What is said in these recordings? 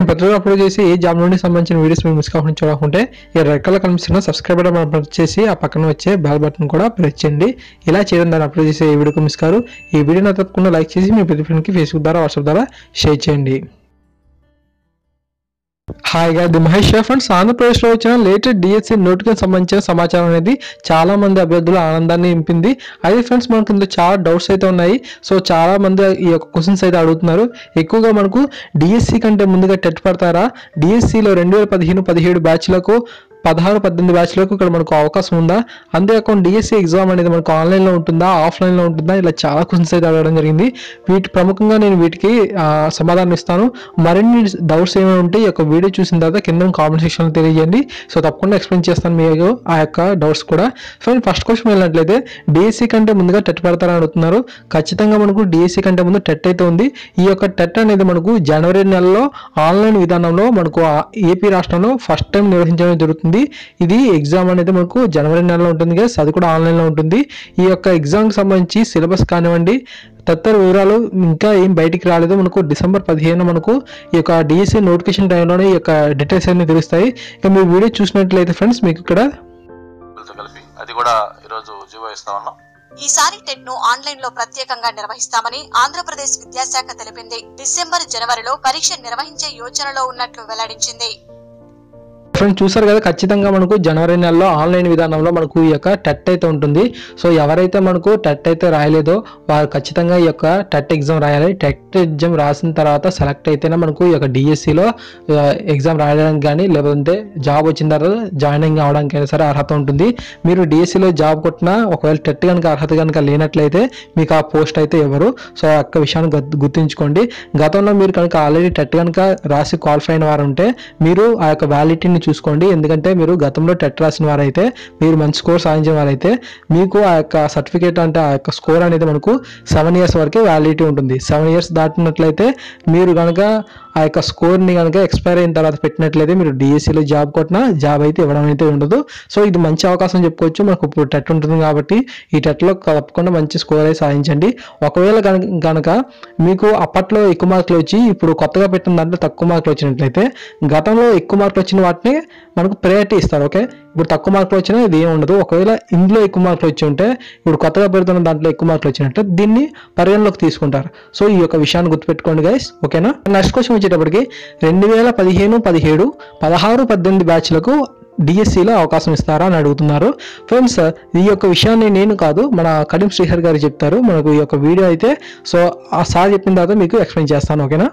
ప్రతిరోజు అప్లోడ్ చేసి ఏ జాబ్ నుండి సంబంధించిన వీడియోస్ మీరు మిస్ కాకుండా చూడకుంటే ఈ రెక్కల కనిపిస్తున్న సబ్స్క్రైబ్ బటన్ ప్రెస్ చేసి ఆ పక్కన వచ్చే బెల్ బటన్ కూడా ప్రెస్ చేయండి ఇలా చేయడం ద్వారా అప్లోడ్ చేసే ఏ వీడియోకి మిస్ కారు ఈ వీడియోని తప్పకుండా లైక్ చేసి మీ ప్రతి ఫ్రెండ్కి ఫేస్బుక్ ద్వారా వాట్సాప్ ద్వారా షేర్ చేయండి హాయ్ గా ది మహేష్ ఫ్రెండ్స్ ఆంధ్రప్రదేశ్లో వచ్చిన లేటెస్ట్ డిఎస్సి నోటిఫికేషన్ సంబంధించిన సమాచారం అనేది చాలా మంది అభ్యర్థుల ఆనందాన్ని నింపింది అయితే ఫ్రెండ్స్ మనకు ఇందులో చాలా డౌట్స్ అయితే ఉన్నాయి సో చాలా మంది ఈ యొక్క క్వశ్చన్స్ అయితే అడుగుతున్నారు ఎక్కువగా మనకు డిఎస్సి కంటే ముందుగా టెట్ పడతారా డిఎస్సిలో రెండు వేల పదిహేను పదిహేడు బ్యాచ్లకు పదహారు పద్దెనిమిది బ్యాచ్లకు ఇక్కడ మనకు అవకాశం ఉందా అంతేకాకుండా డిఎస్సి ఎగ్జామ్ అనేది మనకు ఆన్లైన్లో ఉంటుందా ఆఫ్లైన్లో ఉంటుందా ఇలా చాలా క్వశ్చన్స్ అయితే అడగడం జరిగింది వీటి ప్రముఖంగా నేను వీటికి ఆ, సమాధానం ఇస్తాను మరిన్ని డౌట్స్ ఏమైనా ఉంటే ఈ యొక్క వీడియో చూసిన తర్వాత కింద కామెంట్ సెక్షన్లో తెలియజేయండి సో తప్పకుండా ఎక్స్ప్లెయిన్ చేస్తాను మీకు ఆ యొక్క డౌట్స్ కూడా ఫ్రెండ్ ఫస్ట్ క్వశ్చన్ వెళ్ళినట్లయితే డిఎస్సి కంటే ముందుగా టెట్ పెడతారని అడుగుతున్నారు ఖచ్చితంగా మనకు డిఎస్సి కంటే ముందు టెట్ అయితే ఉంది ఈ యొక్క టెట్ అనేది మనకు జనవరి నెలలో ఆన్లైన్ విధానంలో మనకు ఆ ఏపీ రాష్ట్రంలో ఫస్ట్ టైం నిర్వహించడం జరుగుతుంది ఇది ఎగ్జామ్ అనేది మనకు జనవరి నెలలో ఉంటుంది కదా అది కూడా ఆన్లైన్లో ఉంటుంది ఈ యొక్క ఎగ్జామ్కి సంబంధించి సిలబస్ కానివ్వండి తదితర వివరాలు ఇంకా ఏం బయటికి రాలేదు మనకు డిసెంబర్ పదిహేను మనకు ఈ యొక్క డిఎస్సి నోటిఫికేషన్ టైంలోనే ఈ యొక్క డీటెయిల్స్ అన్ని తెలుస్తాయి ఇక మీరు వీడియో చూసినట్లయితే ఫ్రెండ్స్ మీకు ఇక్కడ తో కలిపి అది కూడా ఈరోజు జీవో ఇస్తా ఉన్నాం ఈసారి టెట్ ను ఆన్లైన్ లో ప్రత్యేకంగా నిర్వహిస్తామని ఆంధ్రప్రదేశ్ విద్యాశాఖ తెలిపింది డిసెంబర్ జనవరిలో పరీక్ష నిర్వహించే యోచనలో ఉన్నట్లు వెల్లడించింది ఫ్రెండ్స్ చూసారు కదా ఖచ్చితంగా మనకు జనవరి నెలలో ఆన్లైన్ విధానంలో మనకు ఈ యొక్క టెట్ అయితే ఉంటుంది సో ఎవరైతే మనకు టెట్ అయితే రాయలేదో వారు ఖచ్చితంగా ఈ యొక్క టెట్ ఎగ్జామ్ రాయాలి టెట్ ఎగ్జామ్ రాసిన తర్వాత సెలెక్ట్ అయితేనే మనకు ఈ యొక్క డిఎస్సిలో ఎగ్జామ్ రాయడానికి కానీ లేదంటే జాబ్ వచ్చిన తర్వాత జాయినింగ్ అవడానికి అయినా సరే అర్హత ఉంటుంది మీరు డిఎస్సిలో జాబ్ కొట్టినా ఒకవేళ టెట్ కనుక అర్హత కనుక లేనట్లయితే మీకు ఆ పోస్ట్ అయితే ఇవ్వరు సో ఆ యొక్క విషయాన్ని గుర్తు- గుర్తుంచుకోండి గతంలో మీరు కనుక ఆల్రెడీ టెట్ కనుక రాసి క్వాలిఫై అయిన వారు ఉంటే మీరు ఆ యొక్క వ్యాలిటీని చూసుకోండి ఎందుకంటే మీరు గతంలో టెట్ రాసిన వారైతే మీరు మంచి స్కోర్ సాధించిన వారైతే మీకు ఆ యొక్క సర్టిఫికేట్ అంటే ఆ యొక్క స్కోర్ అనేది మనకు సెవెన్ ఇయర్స్ వరకే వ్యాలిడిటీ ఉంటుంది సెవెన్ ఇయర్స్ దాటినట్లయితే మీరు కనుక ఆ యొక్క స్కోర్ని కనుక ఎక్స్పైర్ అయిన తర్వాత పెట్టినట్లయితే మీరు డిఎస్సిలో జాబ్ కొట్టినా జాబ్ అయితే ఇవ్వడం అయితే ఉండదు సో ఇది మంచి అవకాశం చెప్పుకోవచ్చు మనకు ఇప్పుడు టెట్ ఉంటుంది కాబట్టి ఈ టెట్లో తప్పకుండా మంచి స్కోర్ అయితే సాధించండి ఒకవేళ కనుక కనుక మీకు అప్పట్లో ఎక్కువ మార్కులు వచ్చి ఇప్పుడు కొత్తగా పెట్టిన దాంట్లో తక్కువ మార్కులు వచ్చినట్లయితే గతంలో ఎక్కువ మార్కులు వచ్చిన వాటిని మనకు ప్రయారిటీ ఇస్తారు ఓకే ఇప్పుడు తక్కువ మార్కులు వచ్చినా ఇది ఏం ఉండదు ఒకవేళ ఇందులో ఎక్కువ మార్కులు వచ్చి ఉంటే ఇప్పుడు కొత్తగా పెడుతున్న దాంట్లో ఎక్కువ మార్కులు వచ్చినట్టు దీన్ని పరిగణలోకి తీసుకుంటారు సో ఈ యొక్క విషయాన్ని గుర్తుపెట్టుకోండి గైస్ ఓకేనా నెక్స్ట్ క్వశ్చన్ వచ్చేటప్పటికి రెండు వేల పదిహేను పదిహేడు పదహారు పద్దెనిమిది బ్యాచ్లకు డిఎస్సిలో అవకాశం ఇస్తారా అని అడుగుతున్నారు ఫ్రెండ్స్ ఈ యొక్క విషయాన్ని నేను కాదు మన కడిం శ్రీహర్ గారు చెప్తారు మనకు ఈ యొక్క వీడియో అయితే సో ఆ సార్ చెప్పిన తర్వాత మీకు ఎక్స్ప్లెయిన్ చేస్తాను ఓకేనా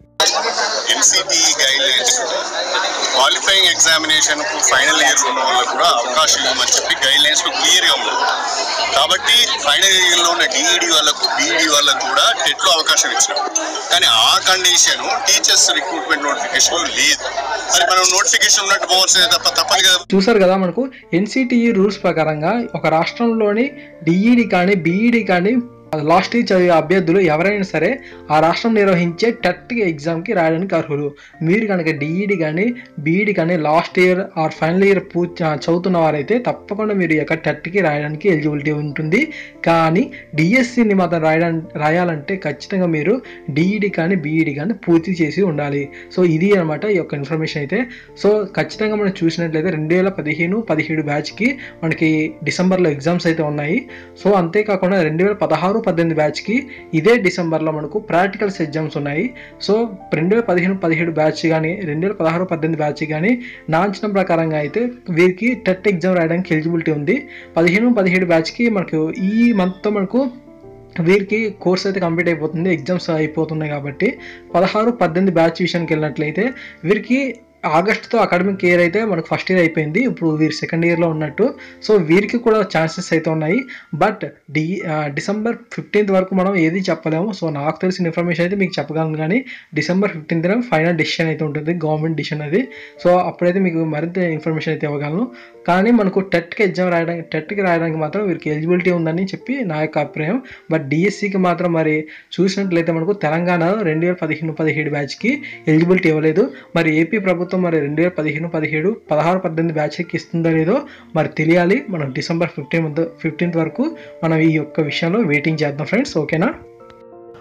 NCTE guidelines qualifying examination కు ఫైనల్ ఇయర్ ఉన్న వాళ్ళకు కూడా అవకాశం ఇవ్వమని చెప్పి గైడ్ లైన్స్ క్లియర్ గా ఉంది కాబట్టి ఫైనల్ ఇయర్ లో ఉన్న డిఈడి వాళ్ళకు బీఈడి వాళ్ళకు కూడా టెట్ లో అవకాశం ఇచ్చారు కానీ ఆ కండిషన్ టీచర్స్ రిక్రూట్మెంట్ నోటిఫికేషన్ లో లేదు మరి మనం నోటిఫికేషన్ ఉన్నట్టు పోవాల్సిందే తప్ప తప్పదు కదా చూసారు కదా మనకు ఎన్సిటిఈ రూల్స్ ప్రకారంగా ఒక రాష్ట్రంలోని డిఈడి కానీ బీఈడి కానీ లాస్ట్ ఇయర్ చదివే అభ్యర్థులు ఎవరైనా సరే ఆ రాష్ట్రం నిర్వహించే టెట్ ఎగ్జామ్కి రాయడానికి అర్హులు మీరు కనుక డిఈడి కానీ బీఈడి కానీ last year or final year పూ చదువుతున్న వారైతే తప్పకుండా మీరు ఈ యొక్క టెట్కి రాయడానికి ఎలిజిబిలిటీ ఉంటుంది కానీ డిఎస్సిని మాత్రం రాయడానికి రాయాలంటే ఖచ్చితంగా మీరు డిఈడి కానీ బీఈడి కానీ పూర్తి చేసి ఉండాలి సో ఇది అనమాట ఈ యొక్క ఇన్ఫర్మేషన్ అయితే సో ఖచ్చితంగా మనం చూసినట్లయితే రెండు వేల పదిహేను పదిహేడు బ్యాచ్కి మనకి డిసెంబర్లో ఎగ్జామ్స్ అయితే ఉన్నాయి సో అంతేకాకుండా రెండు వేల పదహారు పద్దెనిమిది బ్యాచ్కి ఇదే డిసెంబర్లో మనకు ప్రాక్టికల్స్ ఎగ్జామ్స్ ఉన్నాయి సో రెండు వేల పదిహేను పదిహేడు బ్యాచ్ కానీ రెండు వేల పదహారు పద్దెనిమిది బ్యాచ్ కానీ నా అంచనా ప్రకారంగా అయితే వీరికి టెట్ ఎగ్జామ్ రాయడానికి ఎలిజిబిలిటీ ఉంది పదిహేను పదిహేడు బ్యాచ్కి మనకు ఈ మంత్తో మనకు వీరికి కోర్స్ అయితే కంప్లీట్ అయిపోతుంది ఎగ్జామ్స్ అయిపోతున్నాయి కాబట్టి పదహారు పద్దెనిమిది బ్యాచ్ విషయానికి వెళ్ళినట్లయితే వీరికి ఆగస్టుతో అకాడమిక్ ఇయర్ అయితే మనకు ఫస్ట్ ఇయర్ అయిపోయింది ఇప్పుడు వీరు సెకండ్ ఇయర్లో ఉన్నట్టు సో వీరికి కూడా ఛాన్సెస్ అయితే ఉన్నాయి బట్ డి ఆ, డిసెంబర్ ఫిఫ్టీన్త్ వరకు మనం ఏది చెప్పలేము సో నాకు తెలిసిన ఇన్ఫర్మేషన్ అయితే మీకు చెప్పగలను కానీ డిసెంబర్ ఫిఫ్టీన్త్ ఫైనల్ డిసిషన్ అయితే ఉంటుంది గవర్నమెంట్ డిసిషన్ అది సో అప్పుడైతే మీకు మరింత ఇన్ఫర్మేషన్ అయితే ఇవ్వగలను కానీ మనకు టెట్కి ఎగ్జామ్ రాయడానికి టెట్కి రాయడానికి మాత్రం వీరికి ఎలిజిబిలిటీ ఉందని చెప్పి నా యొక్క అభిప్రాయం బట్ డిఎస్సికి మాత్రం మరి చూసినట్లయితే మనకు తెలంగాణ రెండు వేల పదిహేను పదిహేడు బ్యాచ్కి ఎలిజిబిలిటీ ఇవ్వలేదు మరి ఏపీ ప్రభుత్వం మరి రెండు వేల పదిహేను పదిహేడు పదహారు పద్దెనిమిది బ్యాచ్కి ఇస్తుందో లేదో మరి తెలియాలి మనం డిసెంబర్ ఫిఫ్టీన్ ఫిఫ్టీన్త్ వరకు మనం ఈ యొక్క విషయంలో వెయిటింగ్ చేద్దాం ఫ్రెండ్స్ ఓకేనా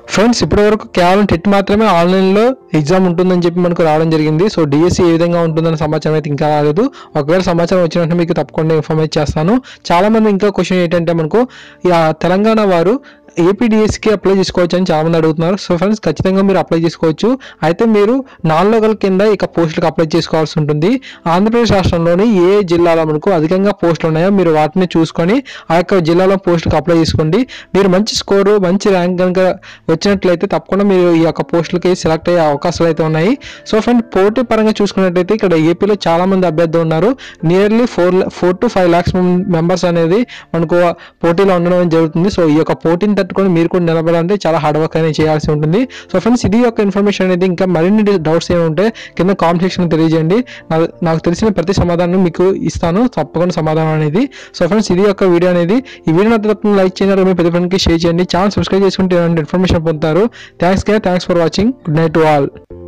ఫ్రెండ్స్ ఇప్పటి వరకు కేవలం టెట్ మాత్రమే ఆన్లైన్లో ఎగ్జామ్ ఉంటుందని చెప్పి మనకు రావడం జరిగింది సో డిఎస్సి ఏ విధంగా ఉంటుందన్న సమాచారం అయితే ఇంకా రాలేదు ఒకవేళ సమాచారం వచ్చినట్టు మీకు తప్పకుండా ఇన్ఫర్మేట్ చేస్తాను చాలా మంది ఇంకా క్వశ్చన్ ఏంటంటే మనకు ఈ ఆ తెలంగాణ వారు ఏపీడిఎస్కి అప్లై చేసుకోవచ్చు అని చాలా మంది అడుగుతున్నారు సో ఫ్రెండ్స్ ఖచ్చితంగా మీరు అప్లై చేసుకోవచ్చు అయితే మీరు నాన్ లోకల్ కింద ఇక పోస్టులకు అప్లై చేసుకోవాల్సి ఉంటుంది ఆంధ్రప్రదేశ్ రాష్ట్రంలోని ఏ ఏ జిల్లాలో మనకు అధికంగా పోస్టులు ఉన్నాయో మీరు వాటిని చూసుకొని ఆ యొక్క జిల్లాలో పోస్టులకు అప్లై చేసుకోండి మీరు మంచి స్కోరు మంచి ర్యాంక్ కనుక వచ్చినట్లయితే తప్పకుండా మీరు ఈ యొక్క పోస్టులకి సెలెక్ట్ అయ్యే అవకాశాలు అయితే ఉన్నాయి సో ఫ్రెండ్ పోటీ పరంగా చూసుకున్నట్టయితే ఇక్కడ ఏపీలో చాలా మంది అభ్యర్థులు ఉన్నారు nearly four four to five lakhs members అనేది మనకు పోటీలో ఉండడం జరుగుతుంది సో ఈ యొక్క పోటీని తట్టుకొని మీరు కూడా నిలబడాలంటే చాలా హార్డ్ వర్క్ అనేది చేయాల్సి ఉంటుంది సో ఫ్రెండ్స్ ఇది యొక్క ఇన్ఫర్మేషన్ అనేది ఇంకా మరిన్ని డౌట్స్ ఏమి ఉంటే కింద కామెంట్ సెక్షన్ తెలియజేయండి నా- నాకు తెలిసిన ప్రతి సమాధానం మీకు ఇస్తాను తప్పకుండా సమాధానం అనేది సో ఫ్రెండ్స్ ఇది యొక్క వీడియో అనేది ఈ వీడియో తప్పకుండా లైక్ చేయండి మీ ప్రతి ఫ్రెండ్కి షేర్ చేయండి ఛానల్ సబ్స్క్రైబ్ చేసుకుంటే ఇలాంటి ఇన్ఫర్మేషన్ పొందుతారు థ్యాంక్స్ కే thanks for watching good night to all